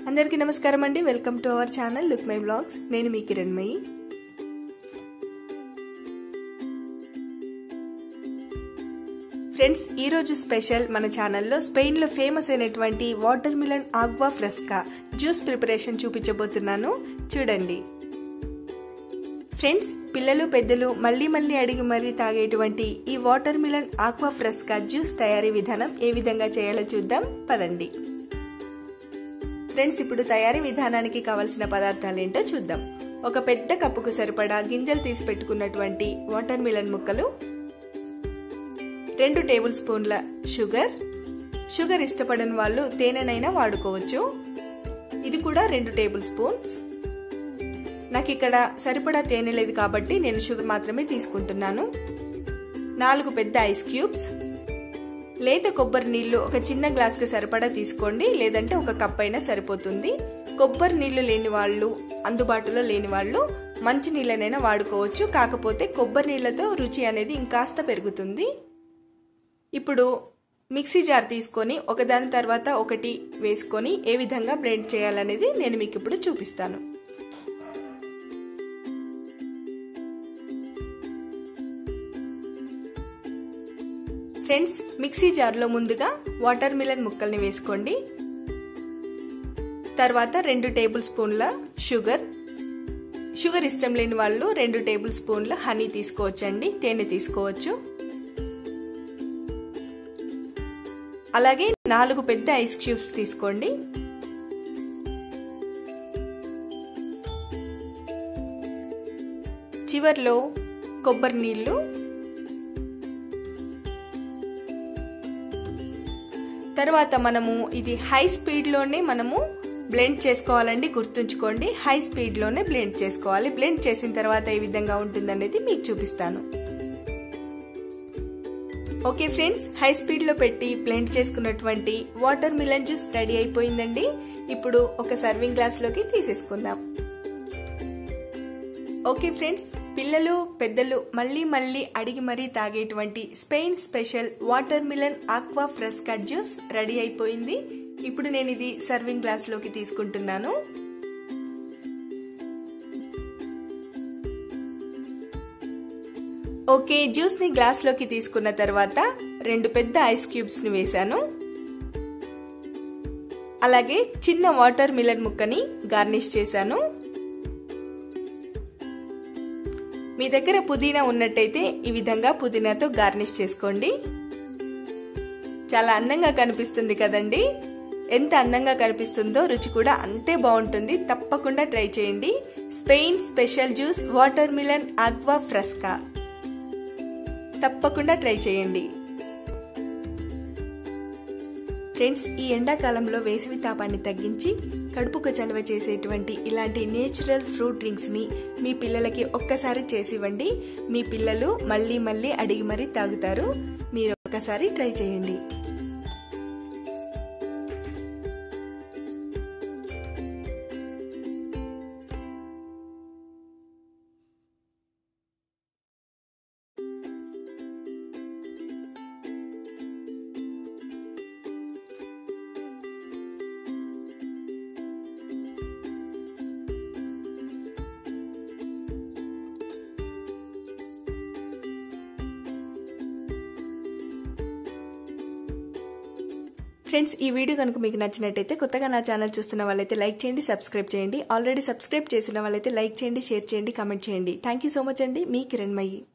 అందరికీ నమస్కారం అండి welcome to our channel look my blogs నేను మీ కిరణ్మయి ఫ్రెండ్స్ ఈరోజు స్పెషల్ మన ఛానల్లో స్పెయిన్లో ఫేమస్ అయినటువంటి watermelon agua fresca juice preparation చూపించబోతున్నాను చూడండి ఫ్రెండ్స్ పిల్లలు పెద్దలు మళ్ళీ మళ్ళీ అడిగి మరీ తాగేటువంటి ఈ watermelon agua fresca juice తయారీ విధానం ఏ విధంగా చేయాలో చూద్దాం పదండి ఫ్రెండ్స్ ఇప్పుడు తయారీ విధానానికి కావలసిన పదార్థాలు ఏంటో చూద్దాం ఒక పెద్ద కప్పుకు సరిపడా గింజలు తీసి పెట్టుకున్నటువంటి వాటర్ మిలన్ ముక్కలు రెండు టేబుల్ స్పూన్ల షుగర్ షుగర్ ఇష్టపడని వాళ్ళు తేనెనైనా వాడుకోవచ్చు ఇది కూడా రెండు టేబుల్ స్పూన్స్ నాకు ఇక్కడ సరిపడా తేనె లేదు కాబట్టి నేను షుగర్ మాత్రమే తీసుకుంటున్నాను నాలుగు పెద్ద ఐస్ క్యూబ్స్ లేత కొబ్బరి నీళ్లు ఒక చిన్న గ్లాస్కి సరిపడా తీసుకోండి లేదంటే ఒక కప్ అయినా సరిపోతుంది కొబ్బరి నీళ్లు లేని వాళ్ళు అందుబాటులో లేని వాళ్ళు మంచి నీళ్ళనైనా వాడుకోవచ్చు కాకపోతే కొబ్బరి నీళ్ళతో రుచి అనేది ఇంకాస్త పెరుగుతుంది ఇప్పుడు మిక్సీ జార్ తీసుకొని ఒకదాని తర్వాత ఒకటి వేసుకొని ఏ విధంగా బ్లెండ్ చేయాలనేది నేను మీకు ఇప్పుడు చూపిస్తాను ఫ్రెండ్స్ మిక్సీ జార్లో ముందుగా వాటర్ మిలన్ ముక్కల్ని వేసుకోండి తర్వాత రెండు టేబుల్ స్పూన్ల షుగర్ షుగర్ ఇష్టం లేని వాళ్ళు రెండు టేబుల్ స్పూన్ల హనీ తీసుకోవచ్చండి తేనె తీసుకోవచ్చు అలాగే నాలుగు పెద్ద ఐస్ క్యూబ్స్ తీసుకోండి చివర్లో కొబ్బరి నీళ్ళు తర్వాత మనము ఇది హై స్పీడ్లోనే మనము బ్లెండ్ చేసుకోవాలండి గుర్తుంచుకోండి హై స్పీడ్లోనే బ్లెండ్ చేసుకోవాలి బ్లెండ్ చేసిన తర్వాత ఏ విధంగా ఉంటుందనేది మీకు చూపిస్తాను ఓకే ఫ్రెండ్స్ హై స్పీడ్లో పెట్టి బ్లెండ్ చేసుకున్నటువంటి వాటర్ మిలన్ జ్యూస్ రెడీ అయిపోయిందండి ఇప్పుడు ఒక సర్వింగ్ గ్లాస్లోకి తీసేసుకుందాం ఓకే ఫ్రెండ్స్ పిల్లలు పెద్దలు మళ్ళీ మళ్ళీ అడిగి మరీ తాగేటువంటి Spain special watermelon agua fresca juice ready అయిపోయింది ఇప్పుడు నేను ఇది సర్వింగ్ గ్లాస్లోకి తీసుకుంటున్నాను ఓకే జ్యూస్ని గ్లాస్లోకి తీసుకున్న తర్వాత రెండు పెద్ద ఐస్ క్యూబ్స్ని వేశాను అలాగే చిన్న వాటర్ మిలన్ ముక్కని గార్నిష్ చేశాను మీ దగ్గర పుదీనా ఉన్నట్టయితే ఈ విధంగా పుదీనాతో గార్నిష్ చేసుకోండి చాలా అందంగా కనిపిస్తుంది కదండి ఎంత అందంగా కనిపిస్తుందో రుచి కూడా అంతే బాగుంటుంది తప్పకుండా ట్రై చేయండి Spain special juice watermelon agua fresca తప్పకుండా ట్రై చేయండి ఫ్రెండ్స్ ఈ ఎండాకాలంలో వేసవి తాపాన్ని తగ్గించి కడుపుకు చలవ చేసేటువంటి ఇలాంటి నేచురల్ ఫ్రూట్ డ్రింక్స్ని మీ పిల్లలకి ఒక్కసారి చేసివ్వండి మీ పిల్లలు మళ్ళీ మళ్ళీ అడిగి మరీ తాగుతారు మీరు ఒక్కసారి ట్రై చేయండి ఫ్రెండ్స్ ఈ వీడియో కనుక మీకు నచ్చినట్టయితే కొత్తగా నా ఛానల్ చూస్తున్న వాళ్ళైతే లైక్ చేయండి సబ్స్క్రైబ్ చేయండి ఆల్రెడీ సబ్స్క్రైబ్ చేసిన వాళ్ళైతే లైక్ చేయండి షేర్ చేయండి కామెంట్ చేయండి థ్యాంక్ యూ సో మచ్ అండి మీ కిరణ్మయ్యి